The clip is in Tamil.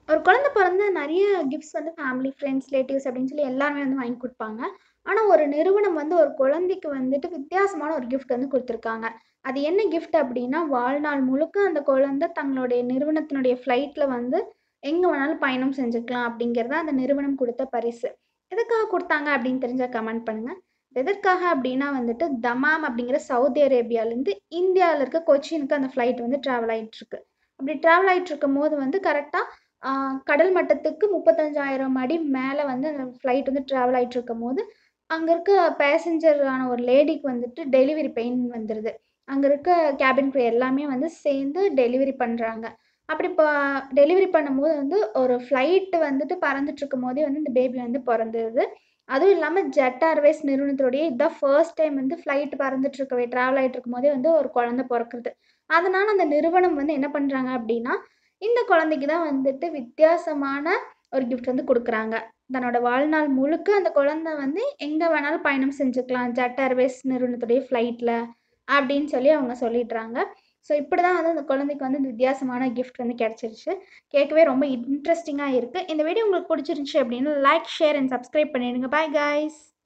ஒரு குழந்தை பிறந்தா நிறைய கிஃப்ட்ஸ் வந்து ஃபேமிலி, ஃப்ரெண்ட்ஸ், ரிலேட்டிவ்ஸ் அப்படின்னு சொல்லி எல்லாருமே வந்து வாங்கி குடுப்பாங்க. ஆனா, ஒரு நிறுவனம் வந்து ஒரு குழந்தைக்கு வந்துட்டு வித்தியாசமான ஒரு கிஃப்ட் வந்து குடுத்துருக்காங்க. அது என்ன கிஃப்ட் அப்படின்னா, வாழ்நாள் முழுக்க அந்த குழந்தை தங்களுடைய நிறுவனத்தினுடைய ஃப்ளைட்ல வந்து எங்க வேணாலும் பயணம் செஞ்சுக்கலாம் அப்படிங்கிறது தான் அந்த நிறுவனம் குடுத்த பரிசு. எதுக்காக குடுத்தாங்க அப்படின்னு தெரிஞ்சா கமெண்ட் பண்ணுங்க. எதற்காக அப்படின்னா வந்துட்டு, தமாம் அப்படிங்கிற சவுதி அரேபியாலேருந்து இந்தியால இருக்க கொச்சினுக்கு அந்த ஃப்ளைட் வந்து ட்ராவல் ஆயிட்டுருக்கு. அப்படி ட்ராவல் ஆயிட்டுருக்கும்போது வந்து கரெக்ட்டா ஆ கடல் மட்டத்துக்கு 35,000 அடி மேல வந்து அந்த ஃப்ளைட் வந்து ட்ராவல் ஆயிட்டுருக்கும்போது, அங்க இருக்க பேசஞ்சரான ஒரு லேடிக்கு வந்துட்டு டெலிவரி பெயின் வந்துருது. அங்க இருக்க கேபின் க்ரூ எல்லாமே வந்து சேர்ந்து டெலிவரி பண்றாங்க. அப்படி ப டெலிவரி பண்ணும்போது வந்து ஒரு ஃப்ளைட் வந்துட்டு பறந்துட்டுருக்கும்போதே வந்து இந்த பேபி வந்து பொறந்துருது. அதுவும் இல்லாம ஜெட் ஏர்வேஸ் நிறுவனத்தினுடைய இதான் ஃபர்ஸ்ட் டைம் வந்து ஃப்ளைட் பறந்துட்டுருக்கவே ட்ராவல் ஆயிட்டுருக்கும்போதே வந்து ஒரு குழந்தை பொறக்குது. அதனால அந்த நிறுவனம் வந்து என்ன பண்றாங்க அப்படின்னா, இந்த குழந்தைக்கு தான் வந்துட்டு வித்தியாசமான ஒரு கிஃப்ட் வந்து குடுக்குறாங்க. தன்னோட வாழ்நாள் முழுக்க அந்த குழந்தை வந்து எங்க வேணாலும் பயணம் செஞ்சுக்கலாம். ஜெட் ஏர்வேஸ் நிறுவனத்துடைய ஃப்ளைட்ல அப்படின்னு சொல்லி அவங்க சொல்லிடுறாங்க. ஸோ இப்படி தான் வந்து அந்த குழந்தைக்கு வந்து இந்த வித்தியாசமான கிஃப்ட் வந்து கிடைச்சிருச்சு. கேட்கவே ரொம்ப இன்ட்ரஸ்டிங்கா இருக்கு. இந்த வீடியோ உங்களுக்கு புடிச்சிருந்துச்சு அப்படின்னா லைக், ஷேர் அண்ட் சப்ஸ்கிரைப் பண்ணிடுங்க. Bye guys.